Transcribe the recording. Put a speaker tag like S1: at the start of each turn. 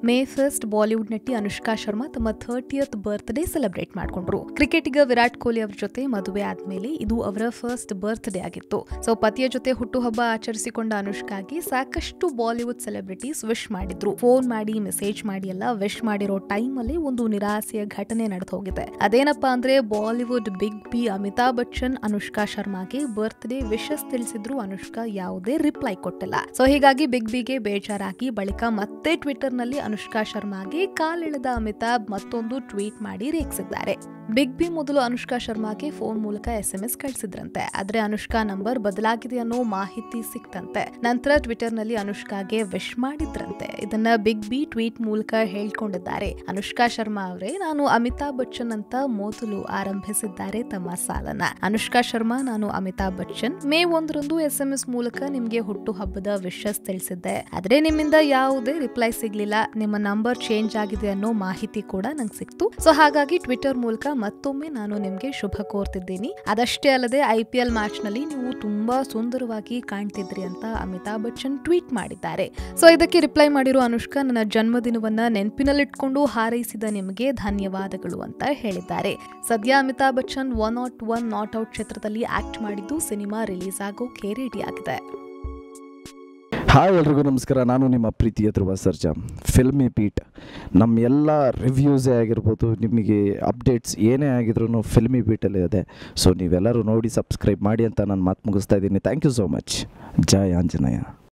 S1: May first Bollywood ನಟಿ ಅನುಷ್ಕಾ ಶರ್ಮಾ ತಮ್ಮ thirtieth birthday celebrate ಮಾಡಿಕೊಂಡ್ರು ಕ್ರಿಕೆಟಿಗ ವಿರಾಟ್ ಕೊಹ್ಲಿ ಅವರ ಜೊತೆ ಮದುವೆ ಆದ್ಮೇಲೆ ಇದು ಅವರ ಫಸ್ಟ್ ಬರ್ತ್ಡೇ ಆಗಿತ್ತು ಸೊ ಪತಿಯ ಜೊತೆ ಹುಟ್ಟುಹಬ್ಬ ಆಚರಿಸಿಕೊಂಡ ಅನುಷ್ಕಾಗೆ ಸಾಕಷ್ಟು ಬಾಲಿವುಡ್ ಸೆಲೆಬ್ರಿಟೀಸ್ ವಿಶ್ ಮಾಡಿದ್ರು ಫೋನ್ ಮಾಡಿ ಮೆಸೇಜ್ ಮಾಡಿ ಎಲ್ಲ ವಿಶ್ ಮಾಡಿರೋ ಟೈಮ್ ಅಲ್ಲಿ ಒಂದು ನಿರಾಸೆಯ ಘಟನೆ ನಡೆದು ಹೋಗಿದೆ ಅದೇನಪ್ಪಾ ಅಂದ್ರೆ Bollywood big B Amitabh Bachchan Anushka ಶರ್ಮಾಗೆ ಬರ್ತ್ಡೇ ವಿಶಸ್ ತಿಳಿಸಿದ್ರು ಅನುಷ್ಕಾ ಯಾವುದೇ ರಿಪ್ಲೈ ಕೊಟ್ಟಿಲ್ಲ ಸೊ ಹೀಗಾಗಿ ಬಿಗ್ ಬಿಗೆ ಬೇಜಾರಾಗಿ ಬಳಿಕ ಮತ್ತೆ ಟ್ವಿಟರ್ ನಲ್ಲಿ ಅನುಷ್ಕಾ ಶರ್ಮಾಗೆ ಕಾಲೆಳೆದ ಅಮಿತಾಬ್ ಮತ್ತೊಂದು ಟ್ವೀಟ್ ಮಾಡಿ ರೇಗಿಸಿದ್ದಾರೆ ಬಿಗ್ ಬಿ ಮೊದಲು ಅನುಷ್ಕಾ ಶರ್ಮಾಗೆ ಫೋನ್ ಮೂಲಕ ಎಸ್ ಎಂ ಎಸ್ ಕಳಿಸಿದ್ರಂತೆ ಆದ್ರೆ ಅನುಷ್ಕಾ ನಂಬರ್ ಬದಲಾಗಿದೆ ಅನ್ನೋ ಮಾಹಿತಿ ಸಿಕ್ತಂತೆ ನಂತರ ಟ್ವಿಟರ್ ನಲ್ಲಿ ಅನುಷ್ಕಾಗೆ ವಿಶ್ ಮಾಡಿದ್ರಂತೆ ಇದನ್ನ ಬಿಗ್ ಬಿ ಟ್ವೀಟ್ ಮೂಲಕ ಹೇಳ್ಕೊಂಡಿದ್ದಾರೆ ಅನುಷ್ಕಾ ಶರ್ಮಾ ಅವರೇ ನಾನು ಅಮಿತಾಬ್ ಬಚ್ಚನ್ ಅಂತ ಮೊದಲು ಆರಂಭಿಸಿದ್ದಾರೆ ತಮ್ಮ ಸಾಲನ ಅನುಷ್ಕಾ ಶರ್ಮಾ ನಾನು ಅಮಿತಾಬ್ ಬಚ್ಚನ್ ಮೇ ಒಂದರಂದು ಎಸ್ ಎಂ ಎಸ್ ಮೂಲಕ ನಿಮ್ಗೆ ಹುಟ್ಟು ಹಬ್ಬದ ವಿಶಸ್ ತಿಳಿಸಿದ್ದೆ ಆದ್ರೆ ನಿಮ್ಮಿಂದ ಯಾವುದೇ ರಿಪ್ಲೈ ಸಿಗ್ಲಿಲ್ಲ ನಿಮ್ಮ ನಂಬರ್ ಚೇಂಜ್ ಆಗಿದೆ ಅನ್ನೋ ಮಾಹಿತಿ ಕೂಡ ನಂಗೆ ಸಿಕ್ತು ಸೊ ಹಾಗಾಗಿ ಟ್ವಿಟರ್ ಮೂಲಕ ಮತ್ತೊಮ್ಮೆ ನಾನು ನಿಮ್ಗೆ ಶುಭ ಕೋರ್ತಿದ್ದೀನಿ ಅದಷ್ಟೇ ಅಲ್ಲದೆ ಐ ಪಿ ಎಲ್ ಮ್ಯಾಚ್ ನಲ್ಲಿ ನೀವು ತುಂಬಾ ಸುಂದರವಾಗಿ ಕಾಣ್ತಿದ್ರಿ ಅಂತ ಅಮಿತಾಬ್ ಬಚ್ಚನ್ ಟ್ವೀಟ್ ಮಾಡಿದ್ದಾರೆ ಸೊ ಇದಕ್ಕೆ ರಿಪ್ಲೈ ಮಾಡಿರೋ ಅನುಷ್ಕಾ ನನ್ನ ಜನ್ಮದಿನವನ್ನ ನೆನಪಿನಲ್ಲಿಟ್ಕೊಂಡು ಹಾರೈಸಿದ ನಿಮಗೆ ಧನ್ಯವಾದಗಳು ಅಂತ ಹೇಳಿದ್ದಾರೆ ಸದ್ಯ Amitabh Bachchan one not one not out ಚಿತ್ರದಲ್ಲಿ ಆಕ್ಟ್ ಮಾಡಿದ್ದು ಸಿನಿಮಾ ರಿಲೀಸ್ ಆಗೋಕೆ ರೆಡಿ ಆಗಿದೆ
S2: ಹಾಯ್ ಎಲ್ರಿಗೂ ನಮಸ್ಕಾರ ನಾನು ನಿಮ್ಮ ಪ್ರೀತಿಯ ಧ್ರುವ ಸರ್ಜಾ ಫಿಲ್ಮಿ ಬೀಟ್ ನಮ್ಮ ಎಲ್ಲ ರಿವ್ಯೂಸೇ ಆಗಿರ್ಬೋದು ನಿಮಗೆ ಅಪ್ಡೇಟ್ಸ್ ಏನೇ ಆಗಿದ್ರು ಫಿಲ್ಮಿ ಬೀಟಲ್ಲಿ ಇದೆ ಸೊ ನೀವೆಲ್ಲರೂ ನೋಡಿ ಸಬ್ಸ್ಕ್ರೈಬ್ ಮಾಡಿ ಅಂತ ನಾನು ಮಾತು ಮುಗಿಸ್ತಾ ಇದ್ದೀನಿ thank you so much Jaya Anjaneya